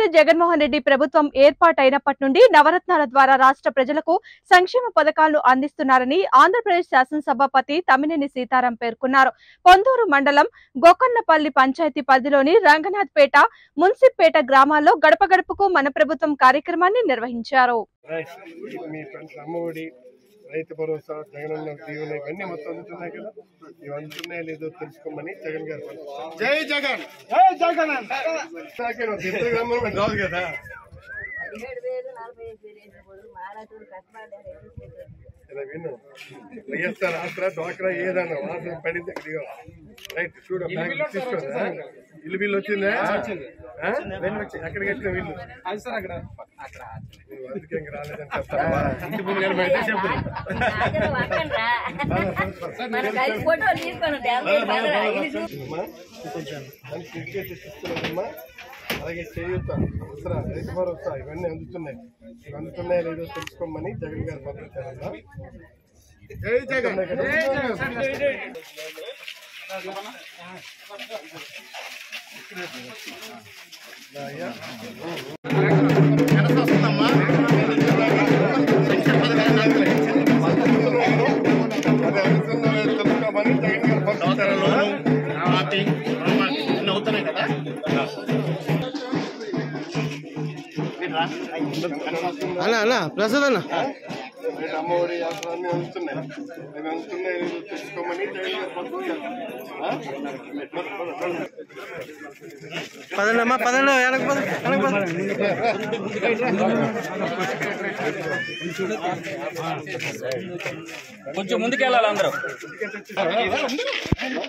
జగన్మోహన్ రెడ్డి ప్రభుత్వం ఏర్పాటైనప్పటి నుండి నవరత్నాల ద్వారా రాష్ట్ర ప్రజలకు సంక్షేమ పథకాలను అందిస్తున్నారని ఆంధ్రప్రదేశ్ శాసనసభాపతి తమ్మినేని సీతారాం పేర్కొన్నారు పొందూరు మండలం గోకన్నపల్లి పంచాయతీ పరిధిలోని రంగనాథ్పేట మున్సిప్పేట గ్రామాల్లో గడప గడపకు మన ప్రభుత్వం కార్యక్రమాన్ని నిర్వహించారు రైట్ మీ ఫ్రెండ్స్ అమ్మఒడి రైతు భరోసా జగనన్న దీవెన ఇవన్నీ మొత్తం అందుతున్నాయి కదా ఇవి అందుతున్నాయో లేదో తెలుసుకోమని జగన్ గారు పంపించారు. జై జగన్ జై జగన్ నాకే నువ్వు ఇద్దరు గ్రామంలో రాదు కదా పదిహేడు వేలు నలభై ఐదు వేలు వేసిన బదులు మహారాజులు కష్టపడ్డారు ఇలా విను వైఎస్ఆర్ ఆసరా డ్వాక్రా ఏదన్నా వాసన పడింది ఇదిగో రైట్ చూడు బ్యాగ్ తీసుకోరా ఇల్లు బిల్లు వచ్చిందా ఆ? ఎక్కడికి వచ్చిన వీళ్ళు నువ్వు అందుకే ఇంక రాలేదని చెప్తావా? ఇంటి ముందు నిలబెడితే చెప్పు మన కలిసి ఫోటోలు తీసుకొని డెబ్బై పదరా ఇది చూ- అమ్మా, దానికి క్రికెట్ ఇస్తున్నారమ్మా అలాగే చేయూత అవసరా రైతు భరోసా ఇవన్నీ అందుతున్నాయి ఇవి అందుతున్నాయో లేదో తెలుసుకోమని జగన్ గారు పంపించారమ్మా జై జగన్ అదే అందుతున్నాయో తెలుసుకోమని జగన్ గారు పంపించారమ్మా అన్న అన్న ప్రసాద్ అన్న రేపు అమ్మఒడి అవసరాన్ని అందుతున్నాయి అవి అందుతున్నాయి లేదో తెలుసుకోమని జగన్ గారు పంపించారు ఆ? పదండి అమ్మా పదండి వెనక పద వెనక పద కొంచెం ముందుకెళ్ళాలి అందరూ